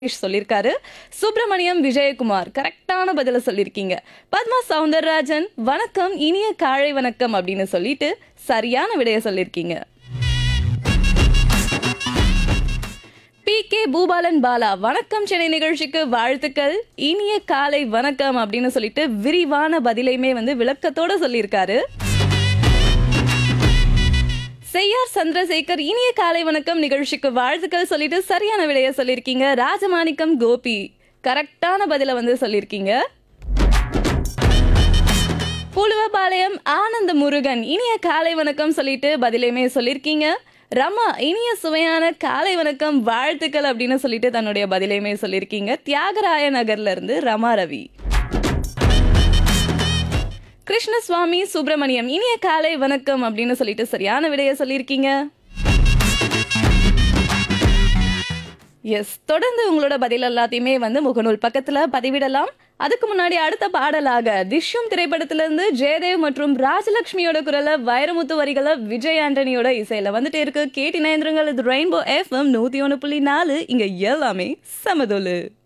சுரேஷ் சொல்லியிருக்காரு சுப்பிரமணியம் விஜயகுமார் கரெக்டான பதில சொல்லியிருக்கீங்க பத்மா சவுந்தரராஜன் வணக்கம் இனிய காலை வணக்கம் அப்படின்னு சொல்லிட்டு சரியான விடைய சொல்லியிருக்கீங்க பி கே பூபாலன் பாலா வணக்கம் சென்னை நிகழ்ச்சிக்கு வாழ்த்துக்கள் இனிய காலை வணக்கம் அப்படின்னு சொல்லிட்டு விரிவான பதிலையுமே வந்து விளக்கத்தோட சொல்லியிருக்காரு செய்யார் சந்திரசேகர் இனிய காலை வணக்கம் நிகழ்ச்சிக்கு வாழ்த்துக்கள் சொல்லிட்டு சரியான விடைய சொல்லியிருக்கீங்க ராஜமாணிக்கம் கோபி கரெக்டான பதில வந்து சொல்லியிருக்கீங்க புலுவபாளையம் ஆனந்த முருகன் இனிய காலை வணக்கம் சொல்லிட்டு பதிலையுமே சொல்லியிருக்கீங்க ரமா இனிய சுவையான காலை வணக்கம் வாழ்த்துக்கள் அப்படின்னு சொல்லிட்டு தன்னுடைய பதிலையுமே சொல்லியிருக்கீங்க தியாகராய நகர்ல இருந்து ரமா ரவி கிருஷ்ணசுவாமி சுப்பிரமணியம் இனிய காலை வணக்கம் அப்படின்னு சொல்லிட்டு சரியான விடைய சொல்லியிருக்கீங்க எஸ் தொடர்ந்து உங்களோட பதில் எல்லாத்தையுமே வந்து முகநூல் பக்கத்துல பதிவிடலாம் அதுக்கு முன்னாடி அடுத்த பாடலாக திஷ்யம் திரைப்படத்திலிருந்து ஜெயதேவ் மற்றும் ராஜலட்சுமியோட குரல வைரமுத்து வரிகளை விஜய் ஆண்டனியோட இசையில வந்துட்டு இருக்கு கேட்டி நேந்திரங்கள் இது ரெயின்போ எஃப்எம் நூத்தி ஒன்று புள்ளி நாலு இங்க எல்லாமே சமதொலு